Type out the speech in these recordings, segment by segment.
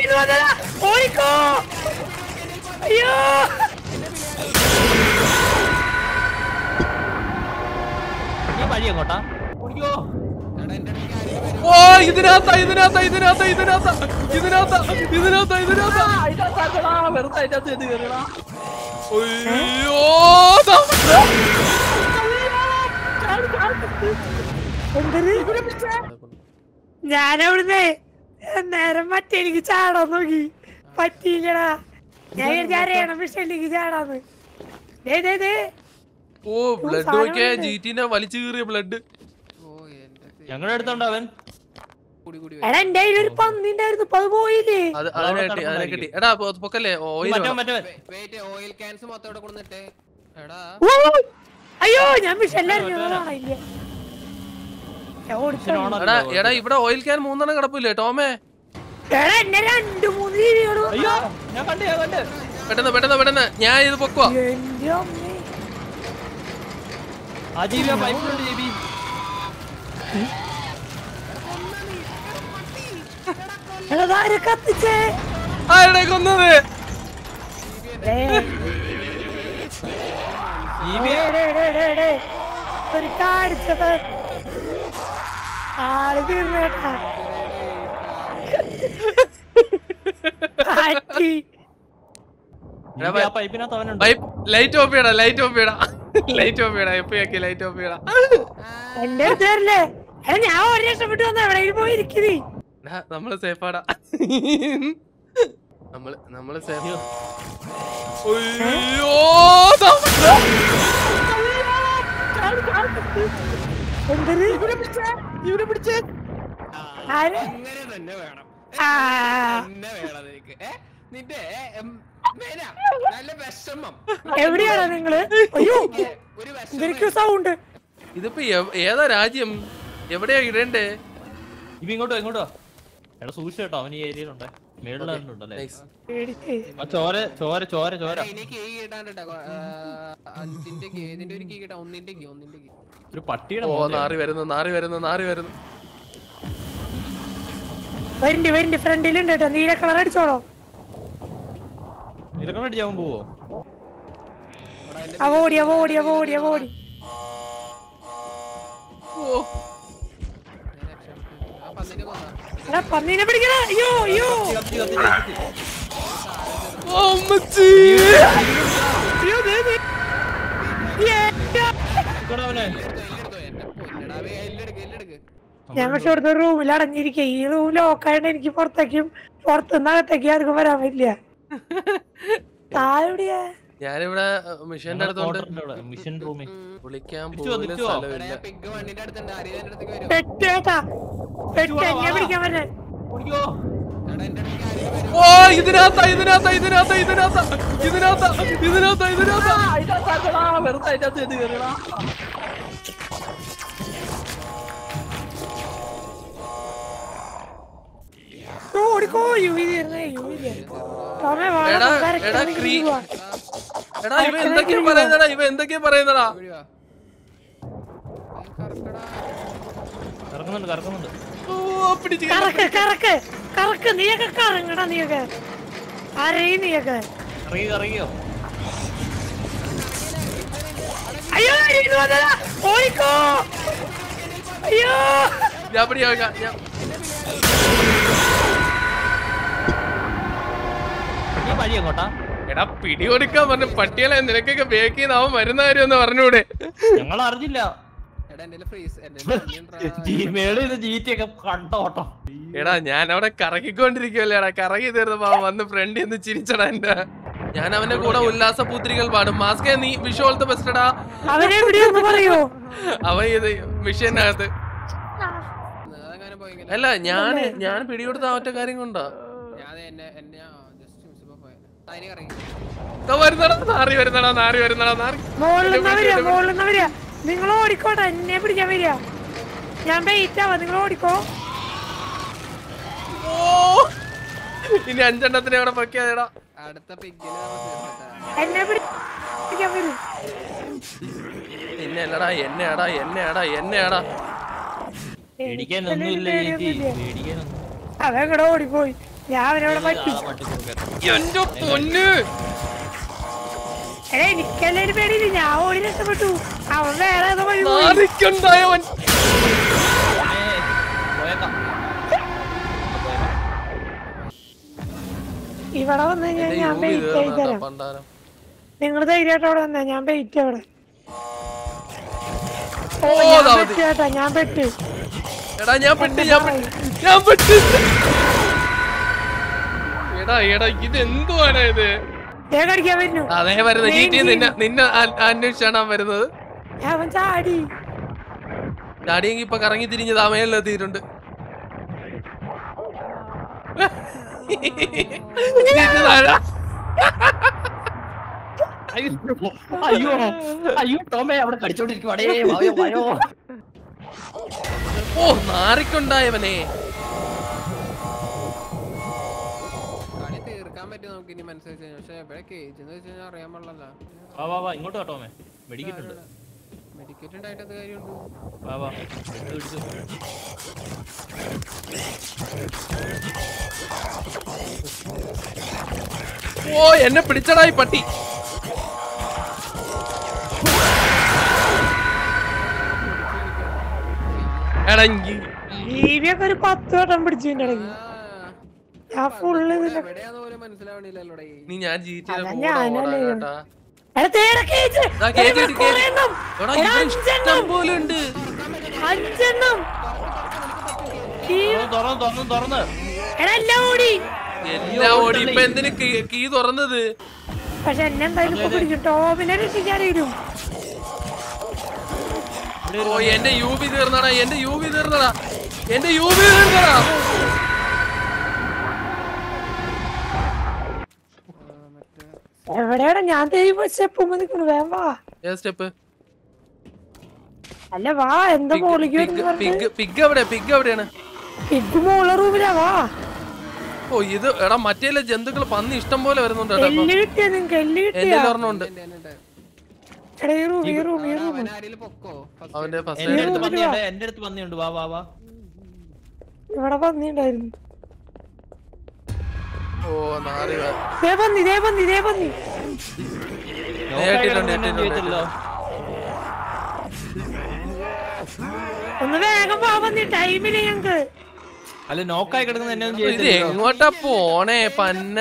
ഇത് വന്നതാ. ഓടിക്കോ അയ്യോ ഈ വഴി എങ്ങോട്ടാ ഓടിക്കോ ഓ ഇതിനകത്ത ഇതിനകത്ത ഇതിനകത്ത ഇതിനകത്ത ഇതിനകത്ത ഇതിനകത്ത ഇതിനകത്ത വെറുതെ അതിന്റെ അകത്ത് ചെന്ന് കയറിയടാ അയ്യോ ദാ. ഞാനവിടുന്ന് നേരം മറ്റേ എനിക്ക് ചാടാൻ നോക്കി പറ്റിയില്ലടാ ഞാൻ വിചാരിച്ചു അറിയണം പക്ഷെ എനിക്ക് ചാടാന്ന് ദേ ദേ ദേ ഓ ബ്ലഡ് നോക്കിയ ജീറ്റിനെ വലിച്ചു കീറിയ ബ്ലഡ് ഞങ്ങളുടെ അടുത്തുണ്ട് അവൻ എടാ എന്റെ കയ്യിൽ ഒരു പന്നി ഉണ്ടായിരുന്നു ഇപ്പൊ അത് പോയില്ലേ അത് അതിനെ കിട്ടി അതിനെ കിട്ടി എടാ പൊ- പൊക്കല്ലേ ഓയിൽ മറ്റവൻ മറ്റവൻ വെയിറ്റ് ഓയിൽ ക്യാൻസ് മൊത്തം ഇവിടെ കൊണ്ടുവന്നിട്ട് എടാ ഓ, അയ്യോ ഞാൻ വിഷല്ലായിരുന്നു ഇല്ല ഞാൻ ഓടിച്ചു. എടാ എടാ ഇവിടെ ഓയിൽ ക്യാൻ മൂന്നെണ്ണം കിടപ്പില്ലേ ടോമേ എടാ എന്നെ രണ്ടു മൂന്ന് ജീവികളും അയ്യോ ഞാൻ കണ്ട് ഞാൻ കണ്ട് പെട്ടെന്ന് പെട്ടെന്ന് പെട്ടെന്ന് ഞാൻ ഇത് പൊക്കുവാ എന്റെ അമ്മേ ആ ജീവി ആ പൈപ്പിലുണ്ട് ജീവി എടാ ഇതാരെ കത്തിച്ചേ ആരുടെ കൊന്നത് ഡേ, ജീവി ഡേ, ഡേ, ഡേ, ഡേ, ഡേ. ഒരു കാണിച്ചത് ആള് തീർന്നേട്ടാ കാറ്റി ജീവി ആ പൈപ്പിനകത്ത് അവനുണ്ട് പൈപ്പ് ലൈറ്റ് ഓഫ് ചെയ്യടാ ലൈറ്റ് ഓഫ് ചെയ്യടാ ലൈറ്റ് ഓഫ് ചെയ്യടാ എപ്പോഴൊക്കെ ലൈറ്റ് ഓഫ് ചെയ്യടാ എന്റെ അടുത്ത് വരില്ലേ എടാ ഞാൻ ഒരു രക്ഷപ്പെട്ടു വന്ന എവിടെയെങ്കിലും പോയി ഇരിക്കുന്നേ എടാ, നമ്മള് സേഫാടാ നമ്മള് നമ്മള് സേഫ് അയ്യോ ദാ. എന്തൊരു ഇവിടെ പിടിച്ചേ ആര് ഇങ്ങനെ തന്നെ വേണം ആ തന്നെ വേണം നിനക്ക് ഏ നിന്റെ എം, മേന, നല്ല വിഷമം എവിടെയാണോ നിങ്ങള് അയ്യോ ഏ, ഒരു വിഷമം എന്തൊരു സൗണ്ട് ഇതിപ്പോ എവ്- ഏതാ രാജ്യം എവിടെയാ ഇടണ്ടേ ഇവ ഇങ്ങോട്ടോ ഇങ്ങോട്ടോ എടാ സൂക്ഷിച്ചു കേട്ടോ അവൻ ഈ ഏരിയയിലുണ്ട് മേളിലുണ്ടല്ലേ Nice. പേടിച്ച് ആ ചോര ചോര ചോര ചോര എടാ, ഇനി കീ കിട്ടാണ്ട് അഞ്ചിന്റെ കീ ഇതിന്റെ ഒരു കീ കിട്ടാം ഒന്നിന്റെ കീ ഒന്നിന്റെ കീ ഒരു പട്ടിയുടെ ഓ മോന്തയാണ്. നാറി വരുന്നു നാറി വരുന്നു നാറി വരുന്നു വരണ്ട് വരണ്ട് ഫ്രണ്ടിലുണ്ട് കേട്ടോ നീല കളർ അടിച്ചോളോ ഇതൊക്കെ അടിച്ചാൻ പോവോ അവ ഓടി അവ ഓടി അവ ഓടി അവ ഓടി ഓ ഞാൻ രക്ഷപ്പെട്ടു. ആ പന്നിനെ കൊന്നാ എടാ പന്നീനെ പിടിക്കണ അയ്യോ അയ്യോ കത്തി, കത്തി, കത്തി, കത്തി. ഓ, അമ്മച്ചി. അയ്യോ ദേ, ദേ. ഏട്ടാ. ഇങ്ങോട്ട് അവനെ. എല്ലെടുത്തോ എന്റെ പൊന്നടാവേ എല്ലെടുക്ക് എല്ലെടുക്ക് ഞാൻ പക്ഷെ ഇവിടുത്തെ റൂമിൽ അടഞ്ഞിരിക്കുക ഈ റൂം ലോക്കായിട്ട് എനിക്ക് പുറത്തേക്കും പുറത്തുനിന്ന് അകത്തേക്ക് ആർക്കും വരാൻ പറ്റില്ല താഴെവിടെയാ ഞാനിവിടെ മിഷന്റെ അടുത്തോണ്ട് കോട്ടറിന്റെ അവിടെ, മിഷൻ റൂമിൽ വിളിക്കാൻ തിരിച്ചു വാ, പോലും തിരിച്ചു വാ. എടാ സ്ഥലമില്ല ഞാൻ പിഗ് വണ്ടിന്റെ അടുത്തുണ്ട് ആരെയും അടുത്തേക്ക് വരും പെട്ടേട്ടാ പെട്ട് എന്നെ പിടിക്കാൻ പറ്റേ ഓടിക്കോ എടാ എന്റെ അടുത്തേക്ക് ആരെയും വരും ഓ ഇതിനകത്ത ഇതിനകത്ത ഇതിനകത്ത ഇതിനകത്ത ഇതിനകത്ത ഇതിനകത്ത ഇതിനകത്ത വെറുതെ അതിന്റെ അകത്ത് ചെന്ന് കയറിയടാ ഓടിക്കോ യു വി തീർന്നേ യു വി ടോമേ എടാ, എടാ, ക്രീ- എടാ ഇവ എന്തൊക്കെയാ പറയുന്നടാ ഇവ എന്തൊക്കെയാ പറയുന്നടാ ഇവിടെ വാ. ഏ, കറക്കടാ. കറക്കുന്നുണ്ട് കറക്കുന്നുണ്ട് ഓ പിടിച്ച് കറക്ക് കറക്ക് കറക്ക് നീയൊക്കെ കറങ്ങടാ നീയൊക്കെ അറിയും നീയൊക്കെ ഇറങ്ങി ഇറങ്ങിയോ അയ്യോ ഇത് വന്നതാ ഓടിക്കോ അയ്യോ ഞാൻ പിടിക്കാം ഞാൻ ഈ വഴി എങ്ങോട്ടാ എടാ പിടി കൊടുക്കാൻ പറഞ്ഞു പട്ടികളെ നിനക്കൊക്കെ ബേക്ക് ചെയ്ത് അവൻ വരുന്ന കാര്യം ഒന്ന് പറഞ്ഞൂടെ ഞങ്ങൾ അറിഞ്ഞില്ല എടാ എന്റെ ഫ്രീസ് എന്റെ മേളിൽ ഇത് ജീറ്റിയൊക്കെ കണ്ടോട്ടോ എടാ ഞാൻ അവിടെ കറക്കിക്കൊണ്ടിരിക്കുവല്ലേ എടാ കറങ്ങി തീർന്നപ്പോ അവൻ വന്ന് ഫ്രണ്ടിൽ നിന്ന് ചിരിച്ചടാ എന്റെ ഞാൻ അവന്റെ കൂടെ ഉല്ലാസ പൂത്തിരികൾ പാടും മാസ്കെ നീ വിഷു പോലത്തെ ബെസ്റ്റടാ അവനെ എവിടെയൊന്ന് പറയോ അവൻ ഇത് മിഷീനകത്ത് അതങ്ങനെ പോയെങ്കിൽ അല്ല ഞാൻ ഞാൻ പിടികൊടുത്ത ആ ഒറ്റ കാര്യം കൊണ്ടാ ഞാൻ എന്നെ എന്നെ ജസ്റ്റ് മിസ്സപ്പോ പോയത് അതിന് കറങ്ങി ദാ വരുന്നടാ നാറി വരുന്നടാ നാറി വരുന്നടാ നാറി മോളിൽ നിന്ന് വരിക മോളിൽ നിന്ന് വരിക നിങ്ങൾ ഓടിക്കോട്ടെ എന്നെ പിടിക്കാൻ വരിക ഞാൻ വെയിറ്റ് ആവാ നിങ്ങൾ ഓടിക്കോ ഓ ഇനി അഞ്ചെണ്ണത്തിനെ അവിടെ പൊക്കിയാതെടാ അടുത്ത പിക്കിന് നമ്മൾ തീർന്നിട്ടാ എന്നെ പിടി- പിടിക്കാൻ വരും എന്നെ അല്ലടാ എന്നെയാടാ എന്നെയാടാ എന്നെയാടാ പേടിക്കാനൊന്നുമില്ല ചേച്ചി പേടിക്കാനൊന്നും അവൻ കൂടെ ഓടിപ്പോയി ഞാൻ അവനോട് പറ്റി ആളെ വണ്ടി കൊടുക്കട്ടെ. എന്റെ പൊന്ന് എടാ എനിക്കല്ലേ ഒരു പേടിയില്ല ഞാൻ ഓടി രക്ഷപ്പെട്ടു അവൻ വേറെ ഏതോ വഴി പോയി നാരിക്കുണ്ടായവൻ ഏയ്, പോയേക്കാം. പോയേക്കാം. ഇവിടെ വന്നു കഴിഞ്ഞാൽ എന്റെ ഞാൻ യൂവി വെയിറ്റ് ചെയ്ത് തീർന്നാ തരാം പണ്ടാരം നിങ്ങൾ ധൈര്യമായിട്ട് അവിടെ വന്നാ ഞാൻ വെയിറ്റ് അവിടെ ഓ ഓ, ഞാൻ ദാ മതി. പെട്ട് കേട്ടാ ഞാൻ പെട്ട് എടാ ഞാൻ പെട്ട് ഞാൻ പെട്ട് ഞാൻ പെട്ട് എടാ എടാ ഇത് എന്തുവാണ് ഇത് ഞാൻ കടിക്കാൻ വരുന്നു അതേ വരുന്നത് Main GTA നിന്നെ നിന്നെ അ- അന്വേഷിച്ചാണ് അവൻ വരുന്നത് അവൻ ചാടി ഡാഡിയെങ്കി ഇപ്പൊ കറങ്ങി തിരിഞ്ഞ് താമയിലെത്തിയിട്ടുണ്ട് അയ്യോ അയ്യോ അയ്യോ ടോമേ അവിടെ കടിച്ചോണ്ടിരിക്കുവാടേ വായോ വായോ ഓ നാറിക്കുണ്ടായവനെ കളി തീർക്കാൻ പറ്റും നമുക്ക് ഇനി മനസ്സിലാക്കി പക്ഷെ ഇവിടെ കേജ് എന്ന് വെച്ച് കഴിഞ്ഞാൽ അറിയാൻ പാടില്ലല്ലോ വാ വാ വാ ഇങ്ങോട്ട് വാ ടോമേ മെഡിക്കിട്ടുണ്ട് മെഡിക്കറ്റ് ഉണ്ടായിട്ട് എന്ത് കാര്യമുണ്ട് വാ വാ എടുത്ത് പിടിച്ചു ഓ എന്നെ പിടിച്ചടായി പട്ടി എടാ ഇങ്ങി- ജീവിയൊക്കെ ഒരു പത്ത് വട്ടം പിടിച്ചു ഇതിന്റെ ഇടയ്ക്ക് ഞാൻ ഫുള്ള് ഇതിന്റെ എവിടെയാന്ന് പോലും മനസ്സിലാവണില്ലല്ലോടെ നീ ഞാൻ ജീറ്റിയുടെ അതാ കൂടെ ഞാനല്ലേ ഓടാ കേട്ടാ എടാ തേടെ കേജ് ദാ കേജ് എടാ, ഇട്, കുറേ കേജ്. എണ്ണം. എടാ എടാ, ഇവിടെ അഞ്ചെണ്ണം. ഇഷ്ടം പോലെ ഉണ്ട് അഞ്ചെണ്ണം ഈ തുറന്ന് തുറന്ന് തുറന്ന് എടാ എല്ലാം ഓടി എല്ലാം ഓടി ഇപ്പൊ എന്തിന് കീ തുറന്നത് പക്ഷെ എന്നെ എന്തായാലും ഇപ്പൊ പിടിക്കും ടോമിനെ രക്ഷിക്കാനും ഓ എന്റെ യു ബി തീർന്നടാ എന്റെ യു ബി തീർന്നടാ എന്റെ യു ബി തീർന്നടാ എവിടെയാണ് ഞാൻ ദൈവം സ്റ്റെപ്പ് നിൽക്കുന്നു വേഗം വാ ഏ സ്റ്റെപ്പ് അല്ല വാ എന്താ മോളിക്ക് വരുന്നു പിഗ് പിഗ് എവിടെ പിഗ് എവിടെയാണ് പിഗ് മോള റൂമിലാ വാ ഓ ഇത് എടാ മറ്റേ ജന്തുക്കൾ പന്നി ഇഷ്ടം പോലെ വരുന്നുണ്ട് കേട്ടോ ഇപ്പൊ. എല്ല് കിട്ടിയ നിങ്ങക്ക് എല്ല് കിട്ടിയ എന്റെ ഒരെണ്ണമുണ്ട് എടാ ഈ റൂം ഈ റൂം ഈ റൂം ആരെങ്കിലും പൊക്കോ First അവന്റെ എന്റെ ഫസ്റ്റ് അടുത്ത് പന്നിയുണ്ട് എന്റെ അടുത്ത് പന്നിയുണ്ട് വാ വാ വാ ഇവിടെ പന്നിണ്ടായിരുന്നു ഓ നാറി വാ. ദേ പന്നി ദേ പന്നി ദേ പന്നി നേട്ടിട്ടുണ്ട്, നോക്കാൻ നേട്ടിട്ടുണ്ട്, ചെയ്യത്തില്ലോ ഒന്ന് വേഗം വാ പന്നി ടൈമില്ല ഞങ്ങക്ക് അല്ല നോക്കായി കിടക്കുന്ന എന്നെ ഒന്നും ഇത് ചെയ്യത്തില്ലല്ലോ എങ്ങോട്ടാ പോണേ പന്ന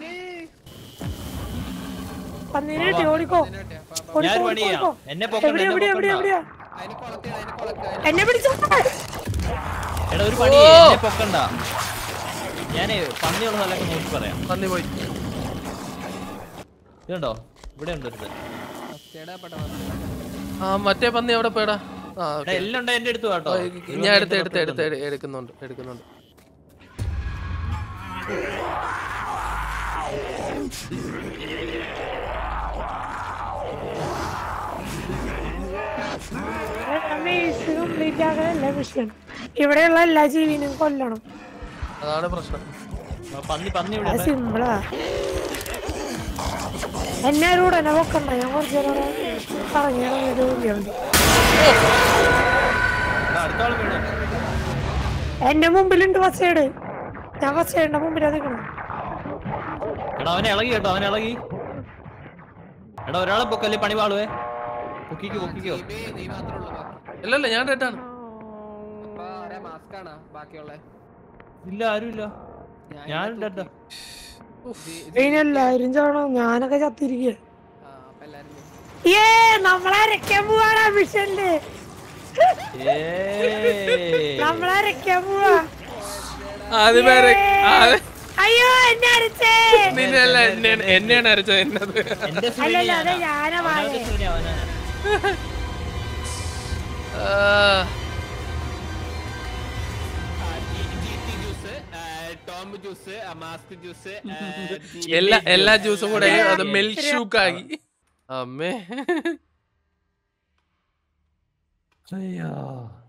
പന്നീനെ കിട്ടി ഓടിക്കോ ഓടിക്കോ, ഞാൻ ഓടിക്കോ, പണി ചെയ്യാം ഓടിക്കോ. എന്നെ പൊക്കണ്ട എവിടെയാ എന്നെ എവിടെയാ എവിടെയാ പൊക്കണ്ട എവിടെയാ അതിന് കൊളത്തി അതിന് കൊളത്തി എന്നെ പിടിച്ചോ എടാ ഒരു പണി ചെയ്യ്, എന്നെ പൊക്കണ്ട ഞാനേ പന്നിയുള്ള സ്ഥലമൊക്കെ നോക്കി പറയാം പന്നി പോയി ഇതുണ്ടോ ഇവിടെ ഉണ്ട് ഒരു ആ മറ്റേ പന്നി എവിടെ പോയടാ ആ എടാ okay. എല്ലാം ഉണ്ട് എന്റെ അടുത്ത് കേട്ടോ ഓ, ഞാൻ എടുത്ത് എടുത്ത് എടുത്ത് എടു- എടുക്കുന്നുണ്ട് എടുക്കുന്നുണ്ട് കംപ്ലീറ്റ് ആകാനല്ല വിഷയം ഇവിടെയുള്ള എല്ലാ ജീവിനും കൊല്ലണം അതാണ് പ്രശ്നം പന്നി പന്നി ഇവിടെ അത് ഉണ്ട്. സിമ്പിളാ എന്നെ കൂടെ എന്നെ പൊക്കണ്ട ഞാൻ കുറച്ചു നേരം പറഞ്ഞിറങ്ങിയത് മതി എടാ, അടുത്ത ആള് വീണ് എന്റെ മുമ്പിലുണ്ട് ഫസ്റ്റ് എയ്ഡ് ഞാൻ ഫസ്റ്റ് എയ്ഡിന്റെ മുമ്പിലാ നിൽക്കണം എടാ അവനെ ഇളകി കേട്ടോ അവനെ ഇളകി എടാ ഒരാളെ പൊക്കല്ലേ പണി പാളുവേ പൊക്കിക്കോ പൊക്കിക്കോ നീ മാത്രമേ ഉള്ളൂ ബാക്കി. ഇല്ലല്ല ഞാൻ ഡേറ്റാണ് അപ്പൊ ആരാ മാസ്ക് ആണോ ബാക്കിയുള്ള ഇല്ല ആരുമില്ല ഞാൻ ഡെഡാ ഇതിനെല്ലാരും ചാണോ ഞാനൊക്കെ ചത്തിരിക്കുക ആ അപ്പൊ എല്ലാരും പോയി. ഏ നമ്മളരക്കാൻ പോവാണ് മിഷനില് ഏയ് നമ്മളരക്കാൻ പോവാ ആദ്യമേ അര- ആദ്യ- അയ്യോ എന്നെ അരച്ചേ നിന്നെയല്ല എന്നെയാണ് എന്നെയാണ് അരച്ചത് എന്നത് എന്റെ അല്ലല്ല അതെ ഞാനാ വാഴ ആ, ആ, ജി- GT ജ്യൂസ്, ആ, ടോം ജ്യൂസ് ആ, മാസ്ക് ജ്യൂസ് ആ, ദി- എല്ലാ എല്ലാ ജ്യൂസും കൂടെ അത് മിൽക്ക് ഷൂക്ക് ആക്കി അമ്മേ അയ്യോ